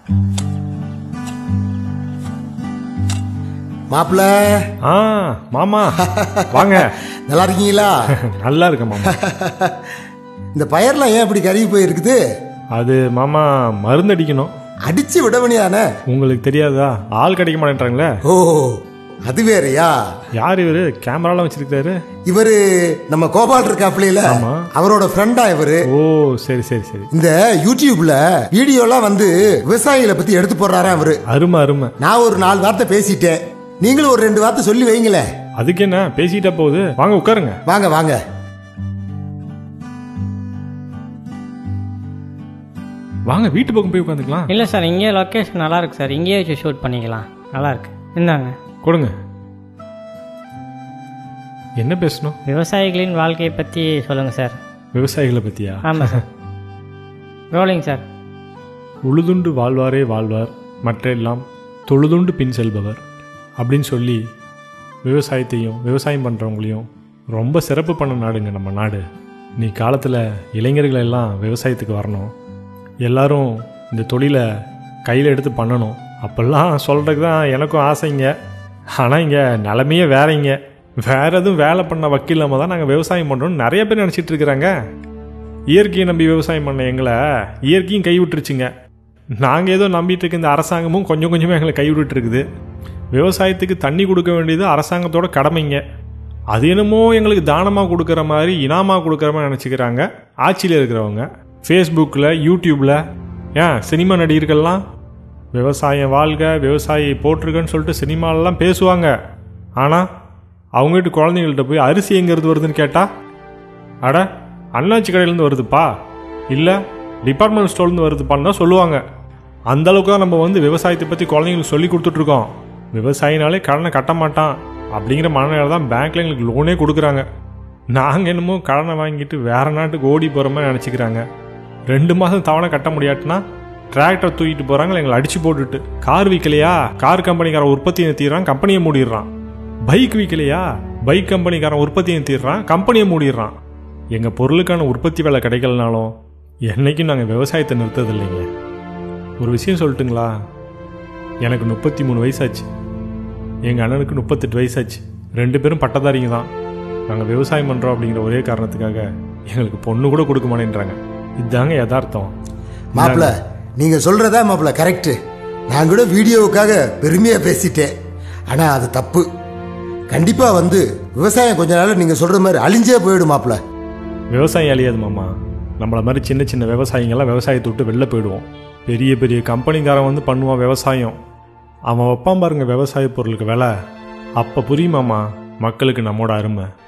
மாப்பிள்ள ஆ மாமா வாங்க நல்லா இருக்கீங்களா நல்லா இருக்கேன் மாமா இந்த பயர்லாம் ஏன் இப்படி கருகி போயிருக்குது அது மாமா மருந்து அடிக்கணும் அடிச்சு விட வேண்டியதானே உங்களுக்கு தெரியாதா ஆள் கிடைக்க மாட்டேன்றாங்களே ஓ அது வேறயா யார் இவரு கேமராலாம் வச்சிருக்காரு இவரு நம்ம கோபால் இருக்காப்ல ஆமா. அவரோட ஃப்ரெண்டா இவரு ஓ சரி சரி சரி இந்த யூடியூப்ல வீடியோலாம் வந்து விவசாயிகளை பத்தி எடுத்து போடுறாரா அவரு அருமை அருமை நான் ஒரு நாலு வார்த்தை பேசிட்டேன் நீங்களும் ஒரு ரெண்டு வார்த்தை சொல்லி வைங்களேன் அதுக்கு என்ன பேசிட்டா போகுது வாங்க உட்காருங்க வாங்க வாங்க வாங்க வீட்டு பக்கம் போய் உட்காந்துக்கலாம் இல்லை சார் இங்கேயே லொக்கேஷன் நல்லா இருக்கு சார் இங்கேயே வச்சு ஷூட் பண்ணிக்கலாம் நல்லா இருக்கு இந்தாங்க கொடுங்க என்ன பேசணும் விவசாயிகளின் வாழ்க்கையை பற்றி சொல்லுங்கள் சார் விவசாயிகளை பத்தியா ஆமாம் சார் ரோலிங் சார் உழுதுண்டு வாழ்வாரே வாழ்வார் மற்ற எல்லாம் தொழுதுண்டு பின் செல்பவர் அப்படின்னு சொல்லி விவசாயத்தையும் விவசாயம் பண்ணுறவங்களையும் ரொம்ப சிறப்பு பண்ண நாடுங்க நம்ம நாடு நீ காலத்தில் இளைஞர்கள் எல்லாம் விவசாயத்துக்கு வரணும் எல்லாரும் இந்த தொழிலை கையில் எடுத்து பண்ணணும் அப்பெல்லாம் சொல்கிறதுக்கு தான் எனக்கும் ஆசைங்க ஆனால் இங்கே நிலமையே வேறங்க வேற எதுவும் வேலை பண்ண வக்கீலாம தான் நாங்கள் விவசாயம் பண்ணுறோம்னு நிறைய பேர் நினச்சிட்டு இருக்கிறாங்க இயற்கையை நம்பி விவசாயம் பண்ண எங்களை இயற்கையும் கைவிட்டுருச்சுங்க நாங்கள் ஏதோ நம்பிட்டு இருக்க இந்த அரசாங்கமும் கொஞ்சம் கொஞ்சமாக எங்களை கைவிட்டுட்டு இருக்குது விவசாயத்துக்கு தண்ணி கொடுக்க வேண்டியது அரசாங்கத்தோட கடமைங்க அது என்னமோ எங்களுக்கு தானமாக கொடுக்குற மாதிரி இனாமாக கொடுக்குற மாதிரி நினச்சிக்கிறாங்க ஆட்சியில் இருக்கிறவங்க ஃபேஸ்புக்கில் யூடியூப்பில் ஏன் சினிமா நடிகர்கள்லாம் விவசாயம் வாழ்க விவசாயி போட்டிருக்கன்னு சொல்லிட்டு சினிமாலெலாம் பேசுவாங்க ஆனால் அவங்க வீட்டு குழந்தைங்கள்ட்ட போய் அரிசி எங்கிறது வருதுன்னு கேட்டால் அட அண்ணாச்சி கடையிலேருந்து வருதுப்பா இல்லை டிபார்ட்மெண்ட் ஸ்டோர்லேருந்து வருதுப்பான்னு தான் சொல்லுவாங்க அந்த அளவுக்கு தான் நம்ம வந்து விவசாயத்தை பற்றி குழந்தைங்களுக்கு சொல்லி கொடுத்துட்ருக்கோம் விவசாயினாலே கடனை கட்ட மாட்டான் அப்படிங்கிற மனநிலை தான் பேங்க்கில் எங்களுக்கு லோனே கொடுக்குறாங்க நாங்கள் என்னமோ கடனை வாங்கிட்டு வேற நாட்டுக்கு ஓடி போகிற மாதிரி நினச்சிக்கிறாங்க ரெண்டு மாதம் தவணை கட்ட முடியாட்டினா டிராக்டர் தூக்கிட்டு போகிறாங்க எங்களை அடிச்சு போட்டுட்டு கார் விற்கலையா கார் கம்பெனிக்காரன் உற்பத்தி நிறுத்திடுறான் கம்பெனியை மூடிடுறான் பைக் விற்கலையா பைக் கம்பெனிக்காரன் உற்பத்தி நிறுத்திடுறான் கம்பெனியை மூடிடுறான் எங்கள் பொருளுக்கான உற்பத்தி வேலை கிடைக்கலனாலும் என்னைக்கும் நாங்கள் விவசாயத்தை நிறுத்தது இல்லைங்க ஒரு விஷயம் சொல்லட்டுங்களா எனக்கு முப்பத்தி மூணு வயசாச்சு எங்கள் அண்ணனுக்கு முப்பத்தெட்டு வயசாச்சு ரெண்டு பேரும் பட்டதாரிங்க தான் நாங்கள் விவசாயம் பண்ணுறோம் அப்படிங்கிற ஒரே காரணத்துக்காக எங்களுக்கு பொண்ணு கூட கொடுக்க மாட்டேன்றாங்க இதுதாங்க யதார்த்தம் மாப்பிள்ள நீங்க சொல்றதா மாப்பிள்ள கரெக்ட் நான் கூட வீடியோவுக்காக பெருமையா பேசிட்டேன் ஆனா அது தப்பு கண்டிப்பா வந்து விவசாயம் கொஞ்ச நாள் நீங்க சொல்ற மாதிரி அழிஞ்சே போயிடும் மாப்பிள்ள விவசாயம் அழியாது மாமா நம்மள மாதிரி சின்ன சின்ன விவசாயிங்கெல்லாம் விவசாயத்தை விட்டு வெளில போயிடுவோம் பெரிய பெரிய கம்பெனிக்காரன் வந்து பண்ணுவான் விவசாயம் அவன் வைப்பான் பாருங்க விவசாய பொருளுக்கு விலை அப்போ புரியுமாமா மக்களுக்கு நம்மோட அருமை